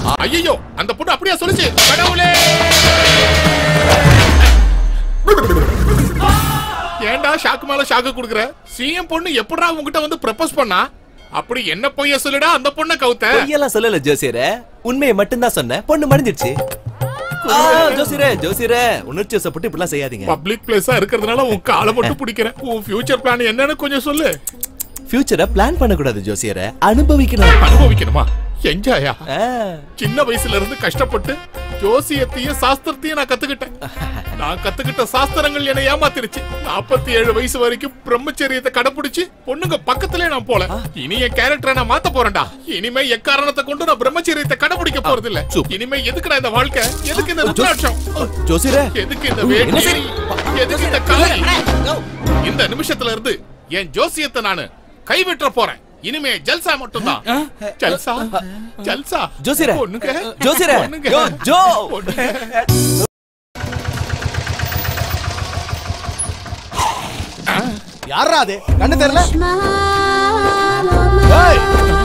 ஐயோ அந்த பொண்ணு அப்படியே சொல்லுச்சு கடவுளே ஏன்டா ஷாக்கு மேல ஷாக்கு குடுக்குற சிஎம் பொண்ணு எப்படா உன்கிட்ட வந்து ப்ரப்போஸ் பண்ணா அப்படி என்ன பொய்ய சொல்லுடா அந்த பொண்ணை கவுத்த பொய்யெல்லாம் சொல்லல ஜோசியரே உண்மையை மட்டும்தான் சொன்னேன் பொண்ணு மடிஞ்சிருச்சு ஆ, ஜோசியரே ஜோசியரே உணர்ச்சி வசப்பட்டு இப்படிலாம் செய்யாதீங்க பப்ளிக் பிளேஸா இருக்கிறதுனால உன் காலை மட்டும் பிடிக்கிறேன் உன் ஃபியூச்சர் பிளான் என்னன்னு கொஞ்சம் சொல்லு ஃபியூச்சரை பிளான் பண்ணக்கூடாது ஜோசியரே அனுபவிக்கணும் அனுபவிக்கணுமா என்ஜாயா ஆ, சின்ன வயசுல இருந்து கஷ்டப்பட்டு ஜோசியத்தையும் சாஸ்திரத்தையும் நான் கத்துக்கிட்டேன் நான் கத்துக்கிட்ட சாஸ்திரங்கள் என்னை ஏமாத்திருச்சு நாற்பத்தி ஏழு வயசு வரைக்கும் பிரம்மச்சரியத்தை கடைபிடிச்சு பொண்ணுங்க பக்கத்திலே நான் போல இனி என் கேரக்டரை நான் மாத்த போறேன்டா இனிமே எக்காரணத்தை கொண்டு நான் பிரம்மச்சரியத்தை கடைபிடிக்க போறது இல்ல சூப். இனிமே எதுக்குடா இந்த வாழ்க்கை எதுக்கு இந்த ருத்ராட்சம் ஜோசியரே எதுக்கு இந்த என்ன வேட்டி சரி? எதுக்கு இந்த கலை இந்த நிமிஷத்துல இருந்து என் ஜோசியத்தை நானு கைவிட்ட போறேன் இனிமே ஜல்சா மட்டும்தான் ஜல்சா ஜல்சா ஜோசியரே. பொண்ணுங்க ஜோசியரே. பொண்ணுங்க. யோ, ஜோ. பொண்ணுங்க. யாரா அது கண்ணு தெரியல ஏய்,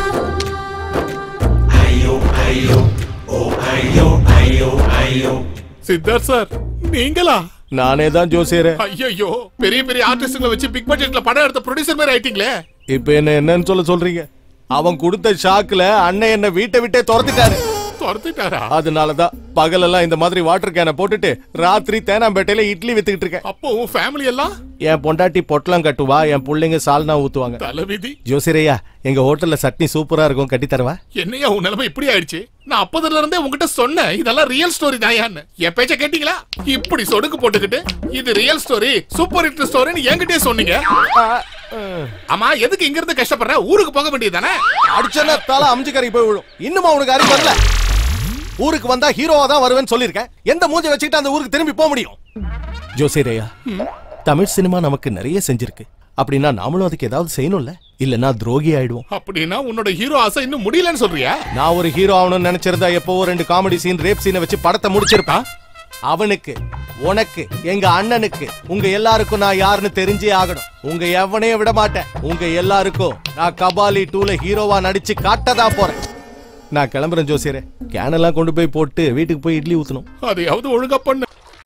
சித்தார்த் சார் நீங்களா நானே தான் ஜோசியரே ஐயோ பெரிய பெரிய ஆர்டிஸ்ட்களை வச்சு பிக் பட்ஜெட்ல படம் எடுத்த ப்ரொடியூசர் மாதிரி ஆயிட்டீங்களே இப்ப என்ன என்னன்னு சொல்ல சொல்றீங்க அவன் கொடுத்த ஷாக்ல அண்ணன் என்ன வீட்டை விட்டே துரத்திட்டாரு துரத்திட்டாரா அதனாலதான் பகலெல்லாம் இந்த மாதிரி வாட்டர் கேனை போட்டுட்டு ராத்திரி தேனாம்பேட்டையில இட்லி வித்துக்கிட்டு இருக்கேன் அப்போ உன் ஃபேமிலி எல்லாம் என் பொண்டாட்டி பொட்டலம் கட்டுவா என் பிள்ளைங்க சால்னா ஊத்துவாங்க தலைவிதி ஜோசிரையா எங்க ஹோட்டல்ல சட்னி சூப்பரா இருக்கும் கட்டி தரவா என்னையா உன் நிலைமை இப்படி ஆயிடுச்சு நான் அப்பதுல இருந்தே உங்ககிட்ட சொன்னேன் இதெல்லாம் ரியல் ஸ்டோரி தாயான்னு என் பேச்ச கேட்டீங்களா இப்படி சொடுக்கு போட்டுக்கிட்டு இது ரியல் ஸ்டோரி சூப்பர் ஹிட் ஸ்டோரின்னு என்கிட்டயே சொன்னீங்க ஆமா எதுக்கு இங்க இருந்து கஷ்டப்படுற ஊருக்கு போக வேண்டியதானே அடிச்சனா தலை அம்ஜி கறி போய் விழும் இன்னுமா உனக்கு அறிவு வரல ஊருக்கு வந்தா ஹீரோவா தான் வருவேன்னு சொல்லியிருக்கேன் எந்த மூஞ்ச வச்சுக்கிட்டு அந்த ஊருக்கு திரும்பி போக முடியும் ஜோசிரையா தமிழ் சினிமா நமக்கு நிறைய செஞ்சிருக்கு அப்படின்னா நாமளும் அதுக்கு ஏதாவது செய்யணும்ல இல்லனா துரோகி ஆயிடுவோம் அப்படின்னா உன்னோட ஹீரோ ஆசை இன்னும் முடியலன்னு சொல்றியா நான் ஒரு ஹீரோ ஆகணும்னு நினைச்சிருந்தா எப்பவோ ரெண்டு காமெடி சீன் ரேப் சீனை வச்சு படத்தை முடிச்சிருப்பான் அவனுக்கு உனக்கு எங்க அண்ணனுக்கு உங்க எல்லாருக்கும் நான் யாருன்னு தெரிஞ்சே ஆகணும் உங்க எவனையும் விட மாட்டேன் உங்க எல்லாருக்கும் நான் கபாலி டூல ஹீரோவா நடிச்சு காட்டதா போறேன் நான் கிளம்புறேன் ஜோசியரே கேனெல்லாம் கொண்டு போய் போட்டு வீட்டுக்கு போய் இட்லி ஊத்தணும் அதையாவது ஒழுங்கா பண்ணு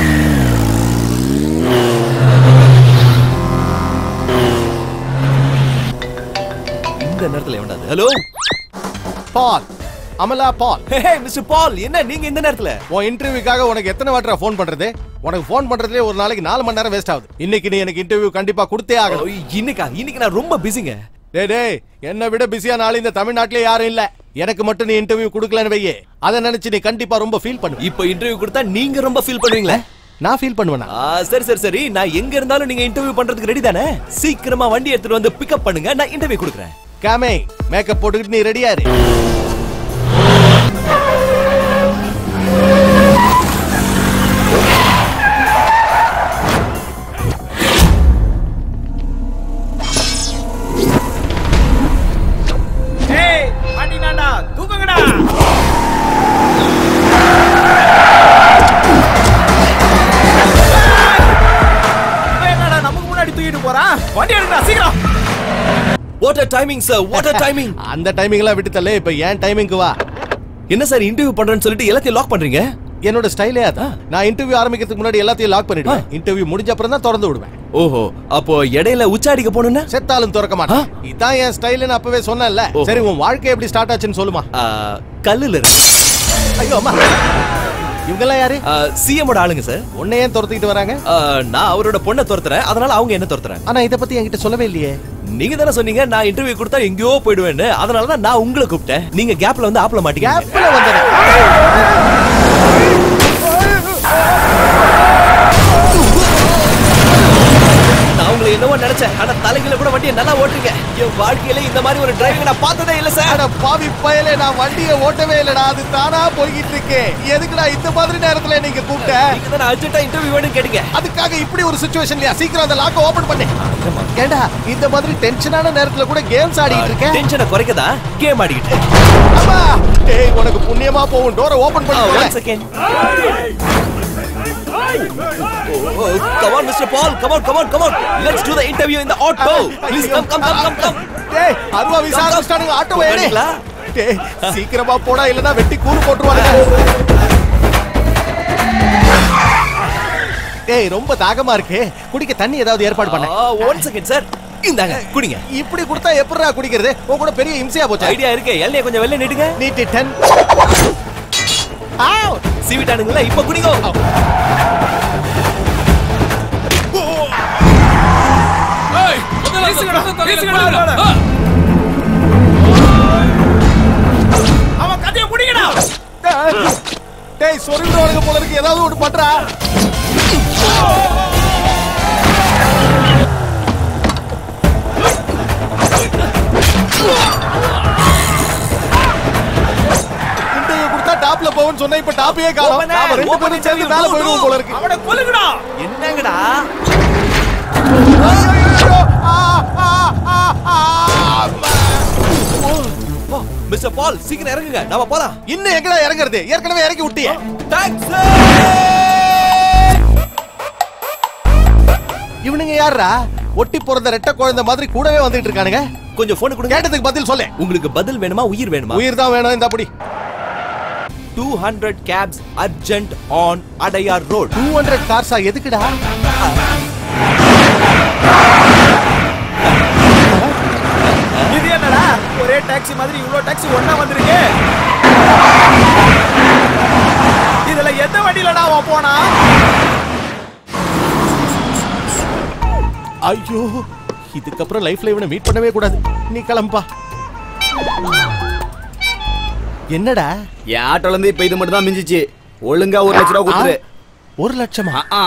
இந்த நேரத்துல எவனாது hello Paul Amala Paul hey mister Paul என்ன நீங்க இந்த நேரத்துல உன் இன்டர்வியூக்காக உனக்கு எத்தனை வாட்டரா ஃபோன் பண்றது உனக்கு ஃபோன் பண்றதுலயே ஒரு நாளைக்கு நாலு மணி நேரம் வேஸ்ட் ஆகுது இன்னைக்கு நீ எனக்கு இன்டர்வியூ கண்டிப்பா கொடுத்தே ஆகணும் ஓ, இன்னைக்கா இன்னைக்கு நான் ரொம்ப பிஸிங்க டேய் டேய் என்னை விட பிஸியான ஆள் இந்த தமிழ்நாட்டிலே யாரும் இல்ல எனக்கு மட்டும் நீ இன்டர்வியூ கொடுக்கலன்னு வையே அதை நினைச்சு நீ கண்டிப்பா ரொம்ப ஃபீல் பண்ணுவ இப்போ இன்டர்வியூ கொடுத்தா நீங்க ரொம்ப ஃபீல் பண்ணுவீங்களே நான் ஃபீல் பண்ணுவேனா ஆ, சரி சரி சரி நான் எங்க இருந்தாலும் நீங்க இன்டர்வியூ பண்றதுக்கு ரெடி தானே சீக்கிரமா வண்டி எடுத்துட்டு வந்து பிக்கப் பண்ணுங்க நான் இன்டர்வியூ கொடுக்குறேன் காமே மேக்கப் போட்டுக்கிட்டு நீ ரெடியா இரு ஏய் மாட்டினாண்டா தூக்குங்கடா இவன் என்னடா நமக்கு முன்னாடி தூக்கிட்டு போறான் வண்டி எடுக்கடா சீக்கிரம் what a timing sir what a timing அந்த டைமிங் எல்லாம் விட்டு தள்ளு இப்ப ஏன் டைமிங்க்கு வா என்ன சார் இன்டர்வியூ பண்றேன்னு சொல்லிட்டு எல்லாத்தையும் லாக் பண்றீங்க என்னோட ஸ்டைலே அதான் நான் இன்டர்வியூ ஆரம்பிக்கிறதுக்கு முன்னாடி எல்லாத்தையும் லாக் பண்ணிடுவேன் இன்டர்வியூ முடிஞ்ச அப்புறம் தான் திறந்து விடுவேன் ஓஹோ அப்போ இடையில உச்சாடிக்க போகணும்னா செத்தாலும் திறக்க மாட்டேன் இதான் என் ஸ்டைல்னு அப்பவே சொன்னேன்ல ஓஹோ. சரி உன் வாழ்க்கை எப்படி ஸ்டார்ட் ஆச்சுன்னு சொல்லுமா ஆ, கல்லுல இருக்கு ஐயோ அம்மா இவங்கெல்லாம் யாரு சிஎமோட ஆளுங்க சார் உன்னை ஏன் துரத்திக்கிட்டு வராங்க நான் அவரோட பொண்ணை துரத்துறேன் அதனால அவங்க என்ன துரத்துறாங்க ஆனா இத பத்தி என்கிட்ட சொல்லவே இல்லையே நீங்க தானே சொன்னீங்க நான் இன்டர்வியூ கொடுத்தா எங்கேயோ போயிடுவேன்னு அதனால தான் நான் உங்களை கூப்பிட்டேன் நீங்க கேப்ல வந்து ஆப்ல மாட்டீங்க கேப்ல வந்தது நான் உங்களை என்னவோ நினைச்சேன் ஆனா தலைகளை கூட வண்டியை நல்லா ஓட்டுறீங்க என் வாழ்க்கையில இந்த மாதிரி ஒரு டிரைவிங் நான் பார்த்ததே இல்ல சார் அட பாவி பயலே நான் வண்டியை ஓட்டவே இல்லடா அது தானா போய்கிட்டு இருக்கு எதுக்குடா இந்த மாதிரி நேரத்துல நீங்க கூப்பிட்ட நீங்க தானே அர்ஜென்ட்டா இன்டர்வியூ வேணும்னு கேட்டீங்க அதுக்காக இப்படி ஒரு சுச்சுவேஷன்லயா சீக்கிரம் அந்த லாக்க ஓபன் பண்ணு ஏண்டா இந்த மாதிரி டென்ஷனான நேரத்துல கூட கேம்ஸ் ஆடிட்டு இருக்க டென்ஷனை குறைக்கதா கேம் ஆடிக்கிட்டு அம்மா டேய் உனக்கு புண்ணியமா போகும் டோரை ஓபன் ஒன் பண்ணு second come on mr paul come on come on come on let's do the interview in the auto please come come come come come டேய் அருவா விசா ஆரம்பிச்சிட்டானுங்க ஆட்டோ ஏறி போறீங்களா? டேய், சீக்கிரமா போடா இல்லனா வெட்டி கூறு போட்டுருவாங்க டேய் ரொம்ப தாகமா இருக்கே குடிக்க தண்ணி ஏதாவது ஏற்பாடு பண்ண ஒன் செகண்ட் சார் இந்தாங்க குடிங்க இப்படி கொடுத்தா எப்படிடா குடிக்கிறது உன் கூட பெரிய இம்சையா போச்சு ஐடியா இருக்கு எல்லைய கொஞ்சம் வெளில நீட்டுங்க நீட்டி டென் சீவிட்டானுங்களா இப்ப குடிங்க அவன் கதையை முடிங்கடா டேய் சொரிடுவானுங்க போல இருக்கு ஏதாவது ஒன்று பண்றா குண்டைய கொடுத்தா டாப்ல போவோம்னு சொன்னா இப்ப டாப்பையே காணோம் Open it, நாம ரெண்டு open பேரும் it, சேர்ந்து மேல do, போயிடுவோம் do. போல இருக்கு அவனை கொல்லுங்கடா என்னங்கடா ஐயோ, ஆ, ஆ, ஆ, ஆ, அம்மா. மிஸ்டர் பால் சீக்கிரம் இறங்குங்க நாம போலாம் இன்னும் எங்கடா இறங்குறது ஏற்கனவே இறக்கி விட்டியே தேங்க்ஸ் இவனுங்க யாரா ஒட்டி பிறந்த ரெட்டை குழந்தை மாதிரி கூடவே வந்துட்டு இருக்கானுங்க கொஞ்சம் போன் கொடுங்க கேட்டதுக்கு பதில் சொல்லு உங்களுக்கு பதில் வேணுமா உயிர் வேணுமா உயிர் தான் வேணும் இந்த அப்படி two hundred cabs urgent on Adyar road two hundred கார்ஸா எதுக்குடா இது என்னடா ஒரே டாக்ஸி மாதிரி இவ்ளோ டாக்ஸி ஒண்ணா வந்திருக்கு இதுல எந்த வண்டியிலடா அவன் போனா ஐயோ இதுக்கப்புறம் லைஃப்ல இவனை மீட் பண்ணவே கூடாது நீ கிளம்பா என்னடா என் ஆட்டோல இருந்து இப்ப இது மட்டும் தான் மிஞ்சிச்சு ஒழுங்கா ஒரு லட்ச ரூபா கொடுத்துரு ஆ, ஒரு லட்சமா ஆ, ஆ.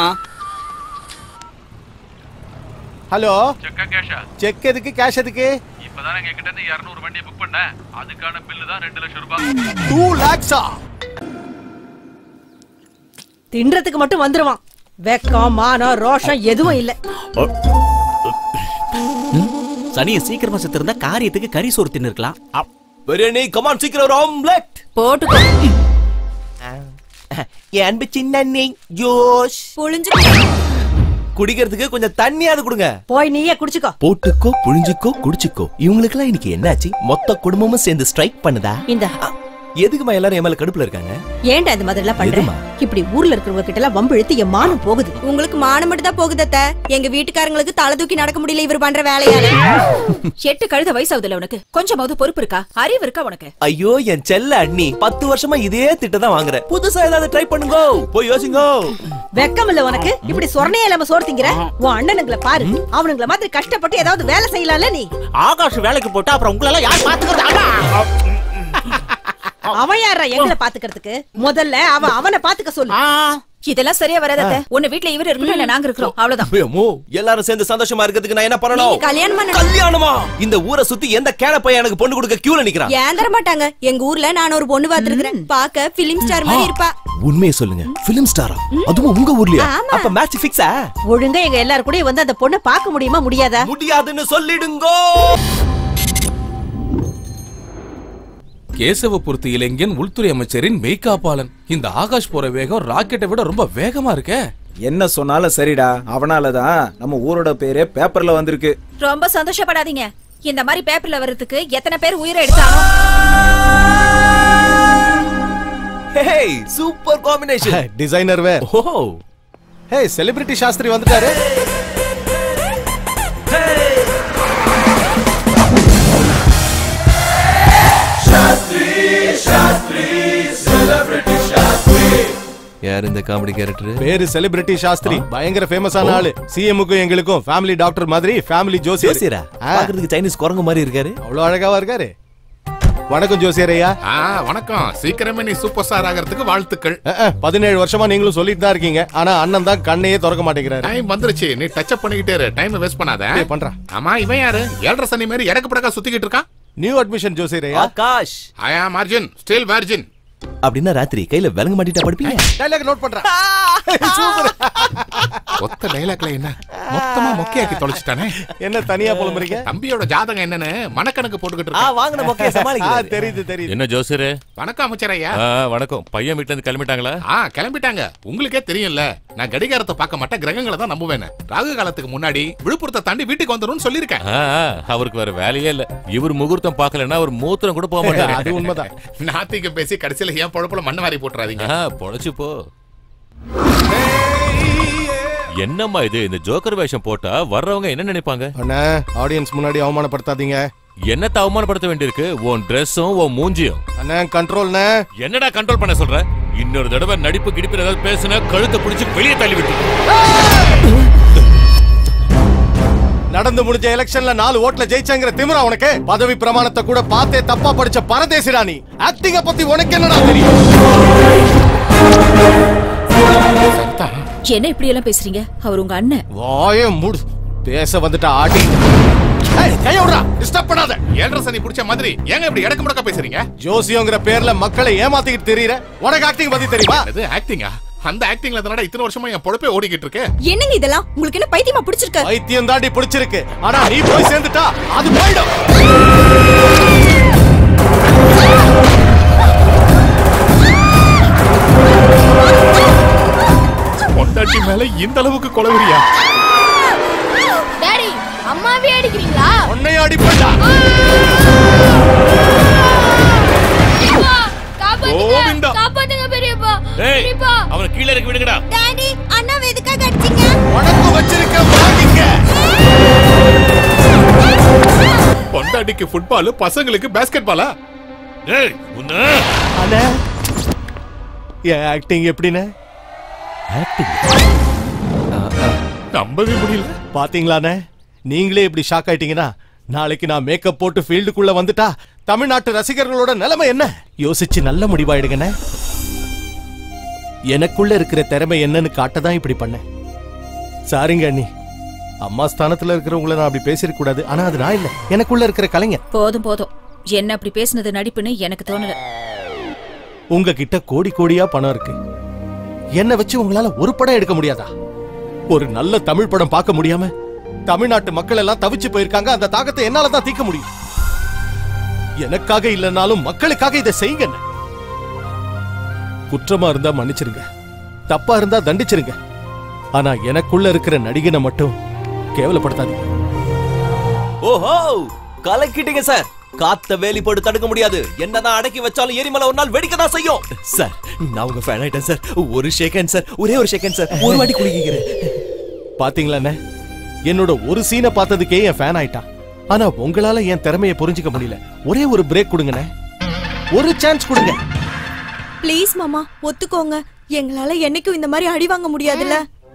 ஹலோ செக்கா கேஷா செக் எதுக்கு கேஷ் எதுக்கு இப்பதான் எங்க கிட்ட இருந்து இருநூறு வண்டியை புக் பண்ணேன் அதுக்கான பில்லு தான் ரெண்டு லட்சம் ரூபாய் டூ லேக்ஸா தின்றதுக்கு மட்டும் வந்துருவான் வெக்கம் மானம் ரோஷம் எதுவும் இல்ல சனியை சீக்கிரமா செத்துருந்தா காரியத்துக்கு கறி சோறு தின்னு இருக்கலாம் பிரியாணி கமான் சீக்கிரம் ஒரு ஆம்லெட் போட்டுக்கோ என் அன்பு சின்ன ஜோஷ் புழிஞ்சு குடிக்கிறதுக்கு கொஞ்சம் தண்ணியாவது கொடுங்க போய் நீயே குடிச்சுக்கோ போட்டுக்கோ புழிஞ்சுக்கோ குடிச்சுக்கோ இவங்களுக்கெல்லாம் இன்னைக்கு என்னாச்சு மொத்த குடும்பமும் சேர்ந்து ஸ்ட்ரைக் பண்ணுதா இந்த அ, எதுக்குமா எல்லாரும் என் மேல கடுப்புல இருக்காங்க ஏன்டா இந்த மாதிரி எல்லாம் பண்ற எதும்மா? இப்படி ஊர்ல இருக்கிறவங்க கிட்ட எல்லாம் வம்பு இழுத்து என் மானம் போகுது உங்களுக்கு மானம் மட்டும் தான் போகுது அத்தை எங்க வீட்டுக்காரங்களுக்கு தலை தூக்கி நடக்க முடியல இவர் பண்ற வேலையால எட்டு கழுத வயசாகுதுல உனக்கு கொஞ்சமாவது பொறுப்பு இருக்கா அறிவு இருக்கா உனக்கு ஐயோ என் செல்ல அண்ணி பத்து வருஷமா இதே திட்டம் தான் வாங்குறேன் புதுசா ஏதாவது ட்ரை பண்ணுங்க போய் யோசிங்க வெக்கம் இல்ல உனக்கு இப்படி சொரணையே இல்லாம சோறு திங்கிற உன் அண்ணனுங்களை பாரு அவனுங்கள மாதிரி கஷ்டப்பட்டு ஏதாவது வேலை செய்யலாம்ல நீ ஆகாஷ் வேலைக்கு போட்டா அப்புறம் உங்களெல்லாம் யார் பாத்துக்கிறது ஆமா. அவன் யாரா எங்களை பாத்துக்கிறதுக்கு முதல்ல அவன் அவனை பாத்துக்க சொல்லு ஆ, இதெல்லாம் சரியா வராத அத்தை. உன்னை வீட்ல இவர் இருக்கணும் இல்ல நாங்க இருக்கிறோம் அவ்வளவுதான் அம்மா, எல்லாரும் சேர்ந்து சந்தோஷமா இருக்கிறதுக்கு நான் என்ன பண்ணணும் நீங்க கல்யாணம் பண்ணணும். கல்யாணமா இந்த ஊரை சுத்தி எந்த கேன பையன் எனக்கு பொண்ணு கொடுக்க கியூல நிக்கிறான் ஏன் தர மாட்டாங்க எங்க ஊர்ல நான் ஒரு பொண்ணு பாத்துருக்கிறேன் பாக்க பிலிம் ஸ்டார் மாதிரி இருப்பா உண்மையை சொல்லுங்க பிலிம் ஸ்டாரா அதுவும் உங்க ஊர்லயா ஆமா. அப்ப மேட்ச் ஃபிக்ஸா ஒழுங்கா எங்க எல்லாரும் கூட வந்து அந்த பொண்ணை பார்க்க முடியுமா முடியாதா முடியாதுன்னு சொல்லிடுங்கோ கேசவபுரத்து இளைஞன் உள்துறை அமைச்சரின் மெய்காப்பாளன் இந்த ஆகாஷ் போற வேகம் ராக்கெட்டை விட ரொம்ப வேகமா இருக்கே என்ன சொன்னாலும் சரிடா அவனாலதான் நம்ம ஊரோட பேரே பேப்பர்ல வந்திருக்கு ரொம்ப சந்தோஷப்படாதீங்க இந்த மாதிரி பேப்பர்ல வர்றதுக்கு எத்தனை பேர் உயிரை எடுத்தாலும் hey super combination designer way ஓ ஹே செலிபிரிட்டி சாஸ்திரி வந்துட்டாரு யார் இந்த காமெடி கேரக்டர் பேரு செலிபிரிட்டி சாஸ்திரி பயங்கர ஃபேமஸான ஆளு சிஎம்முக்கும் எங்களுக்கும் ஃபேமிலி டாக்டர் மாதிரி ஃபேமிலி ஜோசியர் ஜோசியரா ஆ, பாக்குறதுக்கு சைனீஸ் குரங்கு மாதிரி இருக்காரு அவ்வளவு அழகாவா இருக்காரு வணக்கம் ஜோசியர் ஐயா ஆ வணக்கம் சீக்கிரமே நீ சூப்பர் ஸ்டார் ஆகிறதுக்கு வாழ்த்துக்கள் அஹ், அஹ், பதினேழு வருஷமா நீங்களும் சொல்லிட்டு தான் இருக்கீங்க ஆனா அண்ணன் தான் கண்ணையே திறக்க மாட்டேங்கிறாரு டைம் வந்துருச்சு நீ டச் அப் பண்ணிக்கிட்டே இரு டைம் வேஸ்ட் பண்ணாத அப்படியே பண்றேன். ஆமா இவன் யாரு ஏழரை சனி மாதிரி எடக்கு படக்கா சுத்திக்கிட்டு இருக்கான் நியூ அட்மிஷன் ஜோசியர் ஐயா ஆகாஷ் ஐ ஆம் அர்ஜுன் ஸ்டில் வர்ஜின் அப்படின்னா ராத்திரி கையில விலங்கு மாட்டிட்டா படுப்பீங்க டைலாக் நோட் பண்றேன் சூப்பர் ஒத்த டைலாக்ல என்ன மொத்தமா மொக்கையாக்கி தொலைச்சிட்டானே என்ன தனியா புலம்புறீங்க தம்பியோட ஜாதகம் என்னன்னு மனக்கணக்கு போட்டுக்கிட்டு ஆ இருக்கேன் வாங்கின மொக்கைய ஆ, சமாளிக்கிறாரு தெரியுது தெரியுது என்ன ஜோசியரே வணக்கம் அமைச்சர் ஐயா ஆ, வணக்கம் பையன் வீட்ல இருந்து கிளம்பிட்டாங்களா ஆ கிளம்பிட்டாங்க உங்களுக்கே தெரியும்ல நான் கடிகாரத்தை பார்க்க மாட்டேன் கிரகங்களை தான் நம்புவேன் ராகு காலத்துக்கு முன்னாடி விழுப்புரத்தை தாண்டி வீட்டுக்கு வந்துரும்னு சொல்லியிருக்கேன் ஆ, ஆ, அவருக்கு வேற வேலையே இல்ல இவர் முகூர்த்தம் பார்க்கலன்னா அவர் மூத்திரம் கூட போக மாட்டாரு அது உண்மைதான் நாத்திக்கு பேசி கடைசியில ஏன் பொழப்புல மண்ணு வாரி போட்டுறாதீங்க ஆ, பொழைச்சு போ என்னம்மா இது இந்த ஜோக்கர் வேஷம் போட்டா வர்றவங்க என்ன நினைப்பாங்க அண்ணா ஆடியன்ஸ் முன்னாடி அவமானப்படுத்தாதீங்க என்னத்த அவமானப்படுத்த வேண்டியிருக்கு உன் ட்ரெஸ்ஸும் உன் மூஞ்சியும் அண்ணா கண்ட்ரோல்ண்ணே என்னடா கண்ட்ரோல் பண்ண சொல்ற இன்னொரு தடவை நடிப்பு கிடிப்பு ஏதாவது பேசுன கழுத்தை பிடிச்சு வெளியே தள்ளி விட்டு நடந்து முடிஞ்ச எலெக்ஷன்ல நாலு ஓட்ல ஜெயிச்சங்கிற திமிரா உனக்கு பதவி பிரமாணத்தை கூட பார்த்தே தப்பா படிச்ச பரதேசிடா நீ ஆக்டிங்க பத்தி உனக்கு என்னடா தெரியும் என்ன இப்படி எல்லாம் பேசுறீங்க அவர் உங்க அண்ணன் வாய மூடு பேச வந்துட்ட ஆடி ஏய், கைய விடுறா டிஸ்டர்ப் பண்ணாத ஏழரை சனி பிடிச்ச மாதிரி ஏங்க இப்படி இடக்கு முடக்க பேசுறீங்க ஜோசியோங்கிற பேர்ல மக்களை ஏமாத்திக்கிட்டு தெரியற உனக்கு ஆக்டிங் பத்தி தெரியுமா இது ஆக்டிங்கா அந்த ஆக்டிங்ல தானடா இத்தனை வருஷமா என் பொழப்பே ஓடிக்கிட்டு இருக்கு என்னங்க இதெல்லாம் உங்களுக்கு என்ன பைத்தியமா பிடிச்சிருக்கு வைத்தியம் தாண்டி பிடிச்சிருக்கு ஆனா நீ போய் சேர்ந்துட்டா அது போயிடும் பொண்டாட்டி மேல இந்த அளவுக்கு கொலவரியா டாடி அம்மாவே அடிக்கிறீங்களா உன்னைய அடிப்படா கோவிந்தா. காப்பாத்துங்க பெரியப்பா ஏய் பெரியப்பா அவனை கீழே இறக்கி விடுங்கடா டாடி அண்ணா எதுக்காக அடிச்சீங்க உனக்கு வச்சிருக்க வாங்கிக்க பொண்டாட்டிக்கு ஃபுட்பால் பசங்களுக்கு பேஸ்கெட் பாலா ஏய் உன்ன அண்ணே என் ஆக்டிங் எப்படின்னு நம்பவே முடியல பாத்தீங்களாண்ணே நீங்களே இப்படி ஷாக் ஆயிட்டீங்கன்னா நாளைக்கு நான் மேக்கப் போட்டு ஃபீல்டுக்குள்ள வந்துட்டா தமிழ்நாட்டு ரசிகர்களோட நிலைமை என்ன யோசிச்சு நல்ல முடிவாயிடுங்கண்ணே எனக்குள்ள இருக்கிற திறமை என்னன்னு காட்டதான் இப்படி பண்ணேன் சாரிங்க அண்ணி அம்மா ஸ்தானத்துல இருக்கிறவங்கள நான் அப்படி பேசிருக்க கூடாது ஆனா அது நான் இல்ல எனக்குள்ள இருக்கிற கலைஞர் போதும் போதும் என்ன அப்படி பேசுனது நடிப்புன்னு எனக்கு தோணல உங்ககிட்ட கோடி கோடியா பணம் இருக்கு என்ன வச்சு உங்களால ஒரு படம் எடுக்க முடியாதா ஒரு நல்ல தமிழ் படம் பார்க்க முடியாம தமிழ்நாட்டு மக்கள் எல்லாம் தவிச்சு போயிருக்காங்க அந்த தாக்கத்தை என்னால தான் தீர்க்க முடியும் எனக்காக இல்லைனாலும் மக்களுக்காக இதை செய்யுங்க குற்றமா இருந்தா மன்னிச்சிருங்க தப்பா இருந்தா தண்டிச்சிருங்க ஆனா எனக்குள்ள இருக்கிற நடிகனை மட்டும் கேவலப்படுத்தாதீங்க ஓஹோ கலக்கிட்டீங்க சார் காத்த வேலி போட்டு தடுக்க முடியாது என்னதான் அடக்கி வச்சாலும் எரிமலை ஒரு நாள் வெடிக்க தான் செய்யும் சார் நான் உங்க ஃபேன் ஆயிட்டேன் சார் ஒரு செகண்ட் சார் ஒரே ஒரு செகண்ட் சார் ஒரு வாட்டி குளிக்கிறேன் பாத்தீங்களா அண்ணே? என்னோட ஒரு சீனை பார்த்ததுக்கே என் ஃபேன் ஆயிட்டான் ஆனா உங்களால என் திறமையை புரிஞ்சுக்க முடியல ஒரே ஒரு பிரேக் கொடுங்கண்ணே ஒரு சான்ஸ் கொடுங்க ப்ளீஸ் மாமா ஒத்துக்கோங்க எங்களால என்னைக்கும் இந்த மாதிரி அடி வாங்க முடியாதுல்ல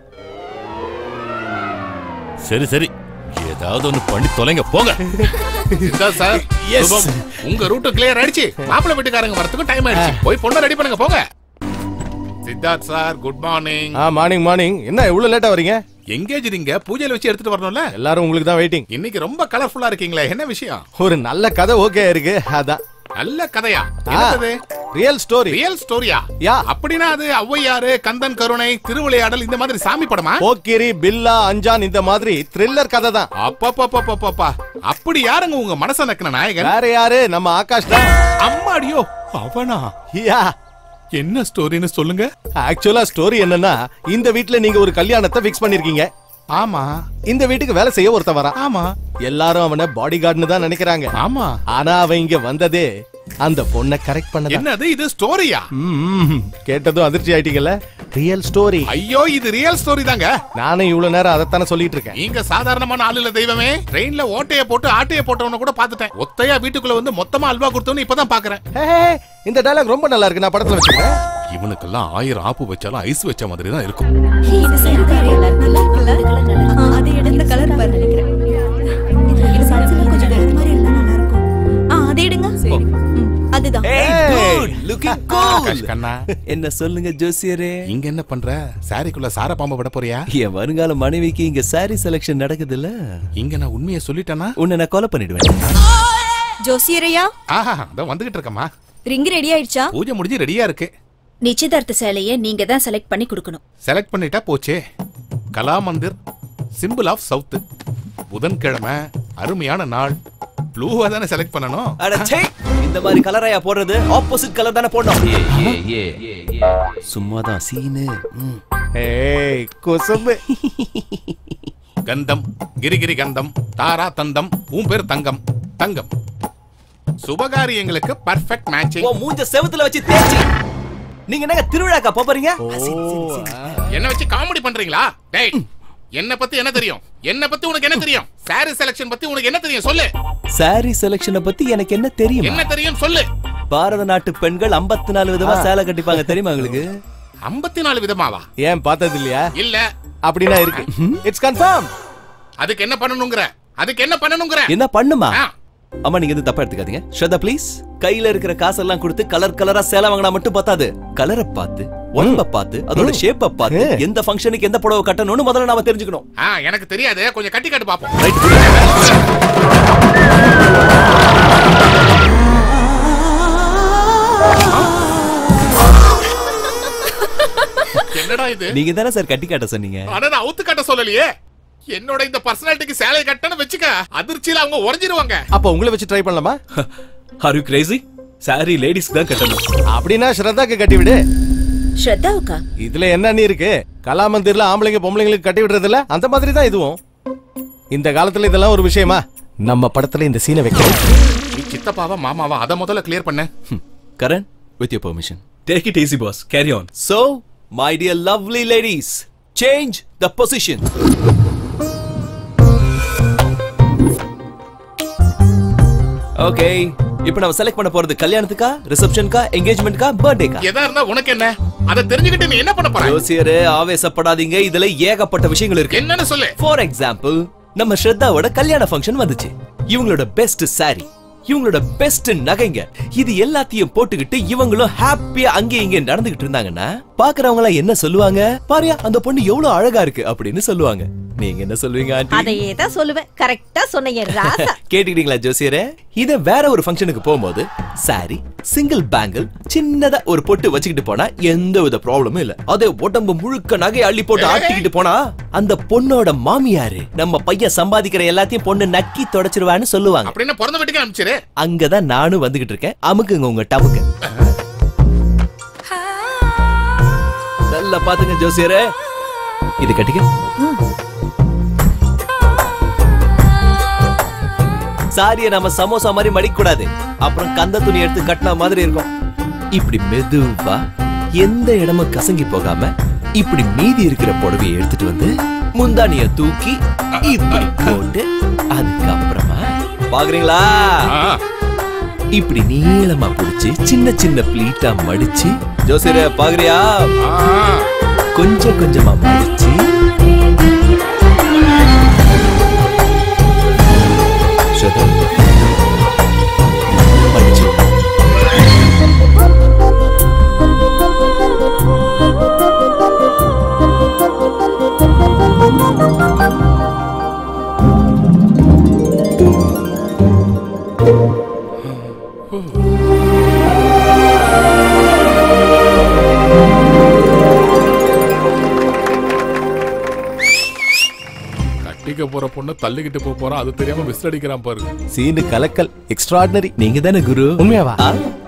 சரி சரி ஏதாவது ஒண்ணு பண்ணி தொலைங்க போங்க இதான் சார் Yes. சுபம், உங்க ரூட் கிளியர் ஆயிடுச்சு மாப்பிள்ளை வீட்டுக்காரங்க வரதுக்கும் டைம் ஆயிடுச்சு போய் பொண்ணை ரெடி பண்ணுங்க போங்க சித்தார்த் சார் குட் மார்னிங் ஆ மார்னிங் மார்னிங் என்ன இவ்வளவு லேட்டா வரீங்க எங்கேஜ் நீங்க பூஜையில வச்சு எடுத்துட்டு வரணும்ல எல்லாரும் உங்களுக்கு தான் வெயிட்டிங் இன்னைக்கு ரொம்ப கலர்ஃபுல்லா இருக்கீங்களே என்ன விஷயம் ஒரு நல்ல கதை ஓகே இருக்கு அதான் நல்ல கதையா ஆ. ரியல் ஸ்டோரி ரியல் ஸ்டோரியா யா அப்படின்னா அது ஔவையாரு கந்தன் கருணை திருவிளையாடல் இந்த மாதிரி சாமி படமா போக்கிரி பில்லா அஞ்சான் இந்த மாதிரி த்ரில்லர் கதை தான் அப்பப்பப்பப்பப்பா அப்படி யாருங்க உங்க மனச நக்கின நாயகன் வேற யாரு நம்ம ஆகாஷ் தான் அம்மாடியோ அவனா யா என்ன ஸ்டோரின்னு சொல்லுங்க ஆக்சுவலா ஸ்டோரி என்னன்னா இந்த வீட்ல நீங்க ஒரு கல்யாணத்தை ஃபிக்ஸ் பண்ணிருக்கீங்க ஆமா இந்த வீட்டுக்கு வேலை செய்ய ஒருத்தன் வரான் ஆமா எல்லாரும் அவனை பாடி கார்டுன்னு தான் நினைக்கிறாங்க ஆமா ஆனா அவன் இங்க வந்ததே அந்த பொண்ணை கரெக்ட் பண்ணதான் என்னது இது ஸ்டோரியா ம்ம். கேட்டதும் அதிர்ச்சி ஆயிட்டீங்கல்ல ரியல் ஸ்டோரி ஐயோ இது ரியல் ஸ்டோரி தாங்க நானும் இவ்வளவு நேரம் அதைத்தானே சொல்லிட்டு இருக்கேன் நீங்க சாதாரணமான ஆளு இல்ல தெய்வமே ட்ரெயின்ல ஓட்டைய போட்டு ஆட்டைய போட்டவன கூட பாத்துட்டேன் ஒத்தையா வீட்டுக்குள்ள வந்து மொத்தமா அல்வா கொடுத்தவனு இப்பதான் பாக்குறேன் ஹே, ஹே, இந்த டயலாக் ரொம்ப நல்லா இருக்கு நான் படத்துல வச்சுக்கிறேன் இவனுக்கெல்லாம் ஆயிரம் ஆப்பு வச்சாலும் ஐஸ் வச்ச மாதிரி தான் இருக்கும் இது சரிக்காரு நல்லா இருக்குல்ல ஆ, அது எடுத்த கலர் பாரு நினைக்கிறேன் இது சன்ஸ்ல கொஞ்சம் வேற மாதிரி இருந்தா நல்லா இருக்கும் ஆ அதை எடுங்க ம், அதுதான் லுக்கிங் ஆகாஷ் கண்ணா என்ன சொல்லுங்க ஜோசியரே இங்க என்ன பண்ற சாரிக்குள்ள சார பாம்ப விட போறியா என் வருங்கால மனைவிக்கு இங்க சாரி செலக்ஷன் நடக்குதுல்ல இங்க நான் உண்மையை சொல்லிட்டேனா உன்னை நான் கொலை பண்ணிடுவேன் ஜோசியரையா ஆஹா அதான் வந்துகிட்டு இருக்கம்மா ரிங் ரெடி ஆயிடுச்சா பூஜை முடிஞ்சு ரெடியா இருக்கு நிச்சயதார்த்த சேலைய நீங்க தான் செலக்ட் பண்ணி கொடுக்கணும் செலக்ட் பண்ணிட்டா போச்சே கலாமந்திர் சிம்பிள் ஆஃப் சவுத் புதன்கிழமை அருமையான நாள் ப்ளூவா தானே செலக்ட் பண்ணணும் அட ச்சே இந்த மாதிரி கலரையா போடுறது ஆப்போசிட் கலர் தானே போடணும் சும்மாதான் சீனு ம். ஏய் குசும்பு கந்தம் கிரிகிரி கந்தம் தாரா தந்தம் உன் பேர் தங்கம் தங்கம் சுபகாரியங்களுக்கு பர்ஃபெக்ட் மேட்சிங் உன் மூஞ்ச செவுத்துல வச்சு தேய்ச்சி நீங்க என்னங்க திருவிழாக்கா போறீங்க என்ன வச்சு காமெடி பண்றீங்களா டேய் என்ன பத்தி என்ன தெரியும் என்ன பத்தி உனக்கு என்ன தெரியும் சாரி செலக்ஷன் பத்தி உனக்கு என்ன தெரியும் சொல்லு சாரி செலக்ஷனை பத்தி எனக்கு என்ன தெரியும் என்ன தெரியும் சொல்லு பாரத நாட்டு பெண்கள் 54 நாலு விதமா சேலை கட்டிப்பாங்க தெரியுமா உங்களுக்கு ஐம்பத்தி நாலு விதமாவா ஏன் பார்த்தது இல்லையா இல்ல அப்படின்னா இருக்கு இட்ஸ் கன்ஃபார்ம் அதுக்கு என்ன பண்ணணுங்கிற அதுக்கு என்ன பண்ணணுங்கிற என்ன பண்ணுமா அம்மா நீங்க எதுவும் தப்பா எடுத்துக்காதீங்க ஸ்ரதா ப்ளீஸ் கையில இருக்கிற காசெல்லாம் கொடுத்து கலர் கலரா சேலை வாங்கினா மட்டும் பத்தாது கலரை பார்த்து உடம்ப பார்த்து அதோட ஷேப்ப பார்த்து எந்த ஃபங்க்ஷனுக்கு எந்த புடவை கட்டணும்னு முதல்ல நாம தெரிஞ்சுக்கணும் ஆ எனக்கு தெரியாது கொஞ்சம் கட்டி காட்டு பாப்போம் என்னடா இது நீங்க தானே சார் கட்டி காட்ட சொன்னீங்க ஆனா நான் அவுத்து காட்ட சொல்லலையே என்னோட இந்த பர்சனாலிட்டிக்கு சேலை கட்டணும் வச்சுக்க அதிர்ச்சியில அவங்க உறைஞ்சிருவாங்க அப்ப உங்களை வச்சு ட்ரை பண்ணலாமா ஆர் யூ கிரேசி சாரி லேடிஸ்க்கு தான் கட்டணும் அப்படின்னா ஸ்ரத்தாக்கு கட்டி விடு ஸ்ரத்தாவுக்கா இதுல என்ன நீ இருக்கு கலாமந்திர்ல ஆம்பளைங்க பொம்பளைங்களுக்கு கட்டி விடுறது இல்ல அந்த மாதிரி தான் இதுவும் இந்த காலத்துல இதெல்லாம் ஒரு விஷயமா நம்ம படத்துல இந்த சீனை வைக்கணும் நீ சித்தப்பாவா மாமாவா அத முதல்ல கிளியர் பண்ண Karan with your permission take it easy boss carry on So, my dear lovely ladies, change the position. Okay இப்போ நம்ம செலக்ட் பண்ண போறது கல்யாணத்துக்கா ரிசப்ஷனுக்கா என்கேஜ்மெண்ட்க்கா பர்த்டேக்கா எதா இருந்தா உனக்கு என்ன அத தெரிஞ்சுக்கிட்டு நீ என்ன பண்ண போற ஜோசியரே ஆவேசப்படாதீங்க இதுல ஏகப்பட்ட விஷயங்கள் இருக்கு என்னன்னு சொல்லு ஃபார் எக்ஸாம்பிள் நம்ம ஸ்ரத்தாவோட கல்யாண ஃபங்க்ஷன் வந்துச்சு இவங்களோட பெஸ்ட் saree இவங்களோட பெஸ்ட் நகைங்க இது எல்லாத்தையும் போட்டுக்கிட்டு இவங்களும் ஹாப்பியா அங்கே இங்கே நடந்துகிட்டு இருந்தாங்கன்னா பாக்குறவங்க எல்லாம் என்ன சொல்லுவாங்க பாரியா அந்த பொண்ணு எவ்வளவு அழகா இருக்கு அப்படின்னு சொல்லுவாங்க நீங்க என்ன சொல்லுவீங்க ஆண்டி அதையே தான் சொல்லுவேன் கரெக்டா சொன்னீங்க ராசா கேட்டுக்கிட்டீங்களா ஜோசியரே இத வேற ஒரு ஃபங்க்ஷனுக்கு போகும்போது சாரி சிங்கிள் பேங்கிள் சின்னதா ஒரு பொட்டு வச்சுக்கிட்டு போனா எந்த வித ப்ராப்ளமும் இல்ல அதே உடம்பு முழுக்க நகை அள்ளி போட்டு ஆட்டிக்கிட்டு போனா அந்த பொண்ணோட மாமியாரு நம்ம பையன் சம்பாதிக்கிற எல்லாத்தையும் பொண்ணு நக்கி தொடச்சிருவான்னு சொல்லுவாங்க அப்படின்னு பிறந்த வீட்டுக்கு அனுப்பிச்சிரு அங்கதான் நானும் வந்துகிட்டு இருக்கேன் அமுக்குங்க உங்க டமுக்கு நல்லா பாத்துங்க ஜோசியரே இது கட்டிக்க சாரிய நம்ம சமோசா மாதிரி மடிக்க கூடாது அப்புறம் கந்த துணி எடுத்து கட்டின மாதிரி இருக்கும் இப்படி மெதுவா எந்த இடமும் கசங்கி போகாம இப்படி மீதி இருக்கிற புடவையை எடுத்துட்டு வந்து முந்தானிய தூக்கி இப்படி போட்டு அதுக்கப்புறமா பாக்குறீங்களா இப்படி நீளமா புடிச்சு சின்ன சின்ன பிளீட்டா மடிச்சு ஜோசியர பாக்குறியா கொஞ்சம் கொஞ்சமா மடிச்சு ஸ்ரதா, மடிச்சு கட்டிக்க போற பொண்ணு தள்ளிக்கிட்டு போக போறான் அது தெரியாம விசில் அடிக்கிறான் பாரு சீனு கலக்கல் எக்ஸ்ட்ராடினரி நீங்க தானே குரு உண்மையாவா ஆ.